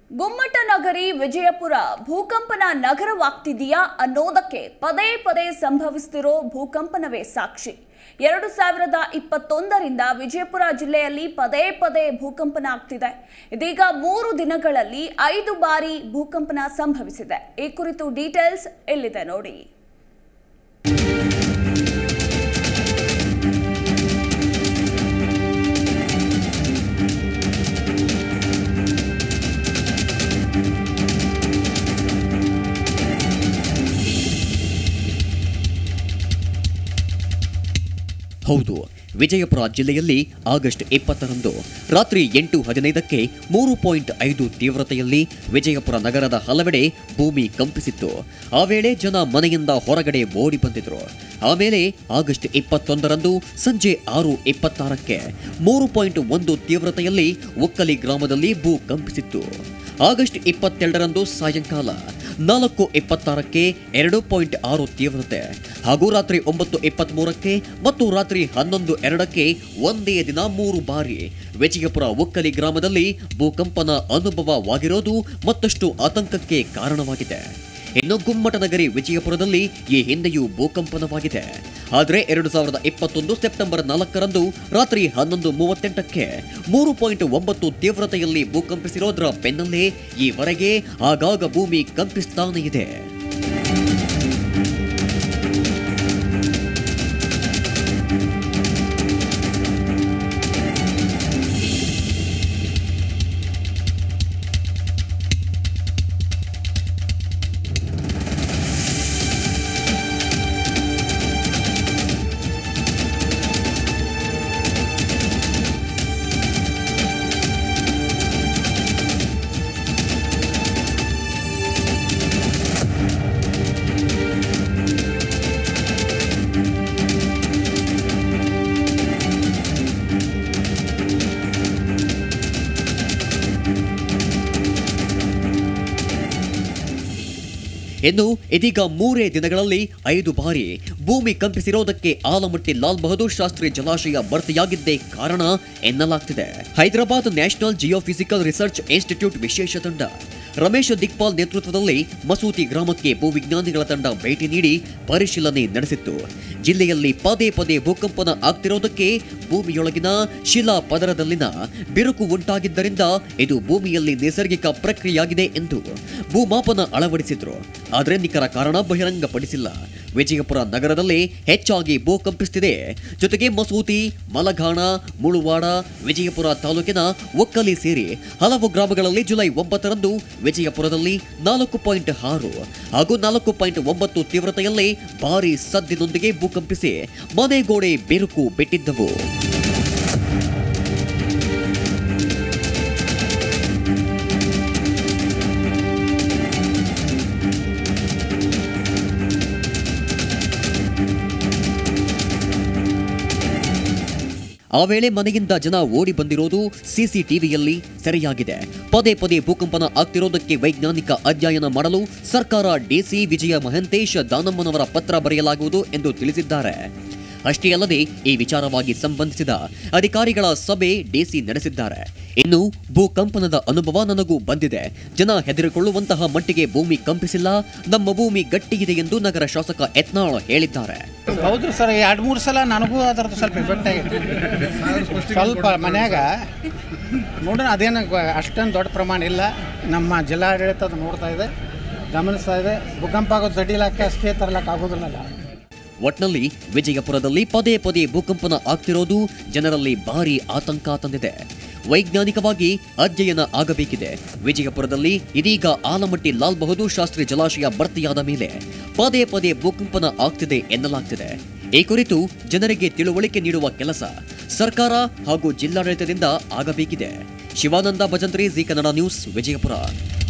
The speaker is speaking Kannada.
ಗುಮ್ಮಟ ನಗರಿ ವಿಜಯಪುರ ಭೂಕಂಪನ ನಗರವಾಗ್ತಿದೆಯಾ ಅನ್ನೋದಕ್ಕೆ ಪದೇ ಪದೇ ಸಂಭವಿಸುತ್ತಿರೋ ಭೂಕಂಪನವೇ ಸಾಕ್ಷಿ ಎರಡು ಸಾವಿರದ ಇಪ್ಪತ್ತೊಂದರಿಂದ ವಿಜಯಪುರ ಜಿಲ್ಲೆಯಲ್ಲಿ ಪದೇ ಪದೇ ಭೂಕಂಪನ ಆಗ್ತಿದೆ ಇದೀಗ ಮೂರು ದಿನಗಳಲ್ಲಿ ಐದು ಬಾರಿ ಭೂಕಂಪನ ಸಂಭವಿಸಿದೆ ಈ ಕುರಿತು ಡೀಟೇಲ್ಸ್ ಇಲ್ಲಿದೆ ನೋಡಿ ಹೌದು ವಿಜಯಪುರ ಜಿಲ್ಲೆಯಲ್ಲಿ ಆಗಸ್ಟ್ ಇಪ್ಪತ್ತರಂದು ರಾತ್ರಿ ಎಂಟು ಹದಿನೈದಕ್ಕೆ ಮೂರು ಪಾಯಿಂಟ್ ಐದು ತೀವ್ರತೆಯಲ್ಲಿ ವಿಜಯಪುರ ನಗರದ ಹಲವೆಡೆ ಭೂಮಿ ಕಂಪಿಸಿತ್ತು ಆ ವೇಳೆ ಜನ ಮನೆಯಿಂದ ಹೊರಗಡೆ ಓಡಿ ಬಂದಿದ್ರು ಆಮೇಲೆ ಆಗಸ್ಟ್ ಇಪ್ಪತ್ತೊಂದರಂದು ಸಂಜೆ ಆರು ಇಪ್ಪತ್ತಾರಕ್ಕೆ ಮೂರು ಪಾಯಿಂಟ್ ಒಂದು ತೀವ್ರತೆಯಲ್ಲಿ ಒಕ್ಕಲಿ ಗ್ರಾಮದಲ್ಲಿ ಭೂ ಕಂಪಿಸಿತ್ತು ಆಗಸ್ಟ್ ಇಪ್ಪತ್ತೆರಡರಂದು ಸಾಯಂಕಾಲ ನಾಲ್ಕು ಇಪ್ಪತ್ತಾರಕ್ಕೆ ಎರಡು ಪಾಯಿಂಟ್ ಆರು ತೀವ್ರತೆ ಹಾಗೂ ರಾತ್ರಿ ಒಂಬತ್ತು ಇಪ್ಪತ್ತ್ಮೂರಕ್ಕೆ ಮತ್ತು ರಾತ್ರಿ ಹನ್ನೊಂದು ಎರಡಕ್ಕೆ ಒಂದೇ ದಿನ ಮೂರು ಬಾರಿ ವಿಜಯಪುರ ಒಕ್ಕಲಿ ಗ್ರಾಮದಲ್ಲಿ ಭೂಕಂಪನ ಅನುಭವವಾಗಿರೋದು ಮತ್ತಷ್ಟು ಆತಂಕಕ್ಕೆ ಕಾರಣವಾಗಿದೆ ಇನ್ನು ಗುಮ್ಮಟನಗರಿ ವಿಜಯಪುರದಲ್ಲಿ ಈ ಹಿಂದೆಯೂ ಭೂಕಂಪನವಾಗಿದೆ ಆದರೆ ಎರಡು ಸಾವಿರದ ಇಪ್ಪತ್ತೊಂದು ಸೆಪ್ಟೆಂಬರ್ ನಾಲ್ಕರಂದು ರಾತ್ರಿ ಹನ್ನೊಂದು ಮೂವತ್ತೆಂಟಕ್ಕೆ ಮೂರು ಪಾಯಿಂಟ್ ಒಂಬತ್ತು ತೀವ್ರತೆಯಲ್ಲಿ ಭೂಕಂಪಿಸಿರೋದ್ರ ಬೆನ್ನಲ್ಲೇ ಈವರೆಗೆ ಆಗಾಗ ಭೂಮಿ ಕಂಪಿಸ್ತಾನೇ ಇದೆ ಇನ್ನು ಇದೀಗ ಮೂರೇ ದಿನಗಳಲ್ಲಿ ಐದು ಬಾರಿ ಭೂಮಿ ಕಂಪಿಸಿರೋದಕ್ಕೆ ಆಲಮಟ್ಟಿ ಲಾಲ್ ಬಹದ್ದೂರ್ ಶಾಸ್ತ್ರಿ ಜಲಾಶಯ ಭರ್ತಿಯಾಗಿದ್ದೇ ಕಾರಣ ಎನ್ನಲಾಗ್ತಿದೆ Hyderabad national geophysical research institute ವಿಶೇಷ ತಂಡ ರಮೇಶ್ ದಿಕ್ಪಾಲ್ ನೇತೃತ್ವದಲ್ಲಿ ಮಸೂತಿ ಗ್ರಾಮಕ್ಕೆ ಭೂವಿಜ್ಞಾನಿಗಳ ತಂಡ ಭೇಟಿ ನೀಡಿ ಪರಿಶೀಲನೆ ನಡೆಸಿತ್ತು ಜಿಲ್ಲೆಯಲ್ಲಿ ಪದೇ ಪದೇ ಭೂಕಂಪನ ಆಗ್ತಿರೋದಕ್ಕೆ ಭೂಮಿಯೊಳಗಿನ ಶಿಲಾ ಪದರದಲ್ಲಿನ ಬಿರುಕು ಉಂಟಾಗಿದ್ದರಿಂದ ಇದು ಭೂಮಿಯಲ್ಲಿ ನೈಸರ್ಗಿಕ ಪ್ರಕ್ರಿಯೆಯಾಗಿದೆ ಎಂದು ಭೂಮಾಪನ ಅಳವಡಿಸಿದ್ರು ಆದರೆ ನಿಖರ ಕಾರಣ ಬಹಿರಂಗಪಡಿಸಿಲ್ಲ ವಿಜಯಪುರ ನಗರದಲ್ಲಿ ಹೆಚ್ಚಾಗಿ ಭೂಕಂಪಿಸುತ್ತಿದೆ ಜೊತೆಗೆ ಮಸೂತಿ ಮಲಘಾಣ ಮುಳುವಾಡ ವಿಜಯಪುರ ತಾಲೂಕಿನ ಒಕ್ಕಲಿ ಸೇರಿ ಹಲವು ಗ್ರಾಮಗಳಲ್ಲಿ ಜುಲೈ ಒಂಬತ್ತರಂದು ವಿಜಯಪುರದಲ್ಲಿ ನಾಲ್ಕು ಪಾಯಿಂಟ್ ಆರು ಹಾಗೂ ನಾಲ್ಕು ಪಾಯಿಂಟ್ ಒಂಬತ್ತು ತೀವ್ರತೆಯಲ್ಲಿ ಭಾರಿ ಸದ್ದಿನೊಂದಿಗೆ ಭೂಕಂಪಿಸಿ ಮನೆಗೋಡೆ ಬಿರುಕು ಬಿಟ್ಟಿದ್ದವು ಆ ವೇಳೆ ಮನೆಯಿಂದ ಜನ ಓಡಿ ಬಂದಿರೋದು ಸಿಸಿಟಿವಿಯಲ್ಲಿ ಸೆರೆಯಾಗಿದೆ ಪದೇ ಪದೇ ಭೂಕಂಪನ ಆಗ್ತಿರೋದಕ್ಕೆ ವೈಜ್ಞಾನಿಕ ಅಧ್ಯಯನ ಮಾಡಲು ಸರ್ಕಾರ ಡಿಸಿ ವಿಜಯ ಮಹಂತೇಶ್ ದಾನಮ್ಮನವರ ಪತ್ರ ಬರೆಯಲಾಗುವುದು ಎಂದು ತಿಳಿಸಿದ್ದಾರೆ ಅಷ್ಟೇ ಅಲ್ಲದೆ ಈ ವಿಚಾರವಾಗಿ ಸಂಬಂಧಿಸಿದ ಅಧಿಕಾರಿಗಳ ಸಭೆ ಡಿಸಿ ನಡೆಸಿದ್ದಾರೆ ಇನ್ನು ಭೂಕಂಪನದ ಅನುಭವ ನನಗೂ ಬಂದಿದೆ ಜನ ಹೆದರಿಕೊಳ್ಳುವಂತಹ ಮಟ್ಟಿಗೆ ಭೂಮಿ ಕಂಪಿಸಿಲ್ಲ ನಮ್ಮ ಭೂಮಿ ಗಟ್ಟಿಗಿದೆ ಎಂದು ನಗರ ಶಾಸಕ ಯತ್ನಾಳ್ ಹೇಳಿದ್ದಾರೆ ಹೌದ್ರಿ ಸರ್ ಎರಡು ಮೂರು ಸಲ ನನಗೂ ಅದ್ರದ್ದು ಸ್ವಲ್ಪ ಎಫೆಕ್ಟ್ ಆಗೈತಿ ಸ್ವಲ್ಪ ಮನ್ಯಾಗ ನೋಡೋಣ ಅದೇನು ಅಷ್ಟೊಂದು ದೊಡ್ಡ ಪ್ರಮಾಣ ಇಲ್ಲ ನಮ್ಮ ಜಿಲ್ಲಾಡಳಿತ ಅದು ನೋಡ್ತಾ ಇದೆ ಗಮನಿಸ್ತಾ ಇದೆ ಭೂಕಂಪ ಆಗೋದು ದಡ್ಡಿಲಕ್ಕೆ ಅಷ್ಟೇ ತರಲಕ್ಕೆ ಆಗೋದಿಲ್ಲ ಒಟ್ನಲ್ಲಿ ವಿಜಯಪುರದಲ್ಲಿ ಪದೇ ಪದೇ ಭೂಕಂಪನ ಆಗ್ತಿರೋದು ಜನರಲ್ಲಿ ಭಾರಿ ಆತಂಕ ತಂದಿದೆ ವೈಜ್ಞಾನಿಕವಾಗಿ ಅಧ್ಯಯನ ಆಗಬೇಕಿದೆ ವಿಜಯಪುರದಲ್ಲಿ ಇದೀಗ ಆಲಮಟ್ಟಿ ಲಾಲ್ ಬಹದ್ದೂರ್ ಶಾಸ್ತ್ರಿ ಜಲಾಶಯ ಭರ್ತಿಯಾದ ಮೇಲೆ ಪದೇ ಪದೇ ಭೂಕಂಪನ ಆಗ್ತಿದೆ ಎನ್ನಲಾಗ್ತಿದೆ ಈ ಕುರಿತು ಜನರಿಗೆ ತಿಳುವಳಿಕೆ ನೀಡುವ ಕೆಲಸ ಸರ್ಕಾರ ಹಾಗೂ ಜಿಲ್ಲಾಡಳಿತದಿಂದ ಆಗಬೇಕಿದೆ ಶಿವಾನಂದ ಭಜಂತ್ರಿ ಜಿ ಕನ್ನಡ ನ್ಯೂಸ್ ವಿಜಯಪುರ